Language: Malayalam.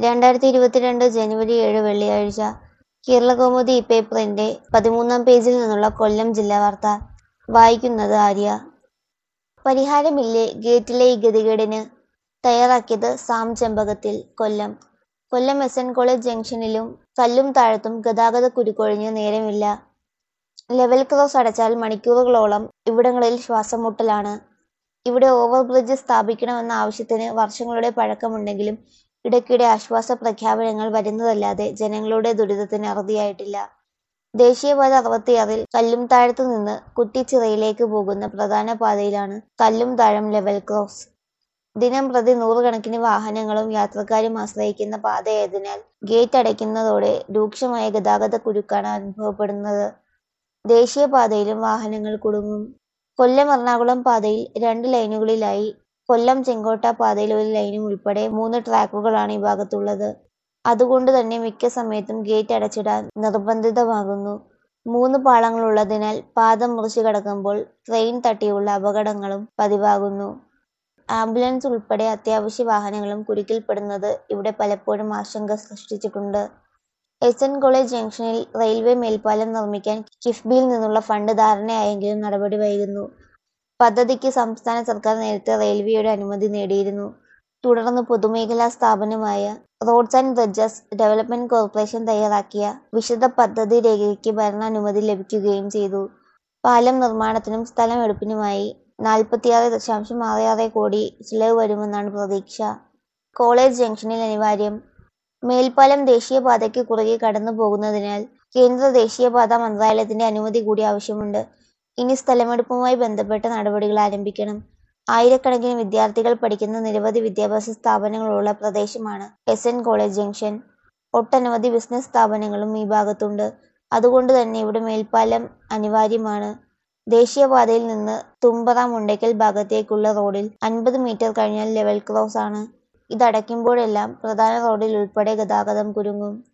രണ്ടായിരത്തി ഇരുപത്തിരണ്ട് ജനുവരി ഏഴ് വെള്ളിയാഴ്ച കേരളകൗമുദി പേപ്പറിന്റെ പതിമൂന്നാം പേജിൽ നിന്നുള്ള കൊല്ലം ജില്ലാ വാർത്ത വായിക്കുന്നത് ആര്യ പരിഹാരമില്ലേ ഗേറ്റിലെ ഈ ഗതികേടിന് തയ്യാറാക്കിയത് Sam Chembakathil Kollam Kollam S N college ജംഗ്ഷനിലും കല്ലും താഴത്തും ഗതാഗത കുരുക്കൊഴിഞ്ഞ് നേരമില്ല ലെവൽ ക്രോസ് അടച്ചാൽ മണിക്കൂറുകളോളം ഇവിടങ്ങളിൽ ശ്വാസം മുട്ടലാണ് ഇവിടെ ഓവർ ബ്രിഡ്ജ് സ്ഥാപിക്കണമെന്ന ആവശ്യത്തിന് വർഷങ്ങളുടെ പഴക്കമുണ്ടെങ്കിലും ഇടയ്ക്കിടെ ആശ്വാസ പ്രഖ്യാപനങ്ങൾ വരുന്നതല്ലാതെ ജനങ്ങളുടെ ദുരിതത്തിന് അറുതിയായിട്ടില്ല ദേശീയപാത അറുപത്തിയാറിൽ കല്ലും താഴത്തു നിന്ന് കുറ്റിച്ചിറയിലേക്ക് പോകുന്ന പ്രധാന പാതയിലാണ് കല്ലും താഴം ലെവൽ ക്രോസ് ദിനം പ്രതി നൂറുകണക്കിന് വാഹനങ്ങളും യാത്രക്കാരും ആശ്രയിക്കുന്ന പാതയായതിനാൽ ഗേറ്റ് അടയ്ക്കുന്നതോടെ രൂക്ഷമായ ഗതാഗത കുരുക്കാണ് അനുഭവപ്പെടുന്നത് ദേശീയപാതയിലും വാഹനങ്ങൾ കുടുങ്ങും കൊല്ലം എറണാകുളം പാതയിൽ രണ്ട് ലൈനുകളിലായി കൊല്ലം ചെങ്കോട്ട പാതയിൽ ഒരു ലൈനും ഉൾപ്പെടെ മൂന്ന് ട്രാക്കുകളാണ് ഈ ഭാഗത്തുള്ളത് അതുകൊണ്ട് തന്നെ മിക്ക സമയത്തും ഗേറ്റ് അടച്ചിടാൻ നിർബന്ധിതമാകുന്നു മൂന്ന് പാളങ്ങളുള്ളതിനാൽ പാത മുറിച്ചു കടക്കുമ്പോൾ ട്രെയിൻ തട്ടിയുള്ള അപകടങ്ങളും പതിവാകുന്നു ആംബുലൻസ് ഉൾപ്പെടെ അത്യാവശ്യ വാഹനങ്ങളും കുരുക്കിൽപ്പെടുന്നത് ഇവിടെ പലപ്പോഴും ആശങ്ക സൃഷ്ടിച്ചിട്ടുണ്ട് എസ് എൻ കോളേജ് ജംഗ്ഷനിൽ റെയിൽവേ മേൽപ്പാലം നിർമ്മിക്കാൻ കിഫ്ബിയിൽ നിന്നുള്ള ഫണ്ട് ധാരണയായെങ്കിലും നടപടി വൈകുന്നു പദ്ധതിക്ക് സംസ്ഥാന സർക്കാർ നേരത്തെ റെയിൽവേയുടെ അനുമതി നേടിയിരുന്നു തുടർന്ന് പൊതുമേഖലാ സ്ഥാപനമായ roads and bridges development corporation തയ്യാറാക്കിയ വിശദ പദ്ധതി രേഖയ്ക്ക് ഭരണാനുമതി ലഭിക്കുകയും ചെയ്തു പാലം നിർമ്മാണത്തിനും സ്ഥലമെടുപ്പിനുമായി നാൽപ്പത്തിയാറ് ദശാംശം ആറ് ആറ് കോടി ചിലവ് വരുമെന്നാണ് പ്രതീക്ഷ കോളേജ് ജംഗ്ഷനിൽ അനിവാര്യം മേൽപ്പാലം ദേശീയപാതയ്ക്ക് കുറുകെ കടന്നു പോകുന്നതിനാൽ കേന്ദ്ര ദേശീയപാത മന്ത്രാലയത്തിന്റെ അനുമതി കൂടി ആവശ്യമുണ്ട് ഇനി സ്ഥലമെടുപ്പുമായി ബന്ധപ്പെട്ട നടപടികൾ ആരംഭിക്കണം ആയിരക്കണക്കിന് വിദ്യാർത്ഥികൾ പഠിക്കുന്ന നിരവധി വിദ്യാഭ്യാസ സ്ഥാപനങ്ങളുള്ള പ്രദേശമാണ് എസ് എൻ കോളേജ് ജംഗ്ഷൻ ഒട്ടനവധി ബിസിനസ് സ്ഥാപനങ്ങളും ഈ ഭാഗത്തുണ്ട് അതുകൊണ്ട് തന്നെ ഇവിടെ മേൽപ്പാലം അനിവാര്യമാണ് ദേശീയപാതയിൽ നിന്ന് തുമ്പറ മുണ്ടയ്ക്കൽ ഭാഗത്തേക്കുള്ള റോഡിൽ അൻപത് മീറ്റർ കഴിഞ്ഞാൽ ലെവൽ ക്രോസ് ആണ് ഇതടയ്ക്കുമ്പോഴെല്ലാം പ്രധാന റോഡിൽ ഉൾപ്പെടെ ഗതാഗതം കുരുങ്ങും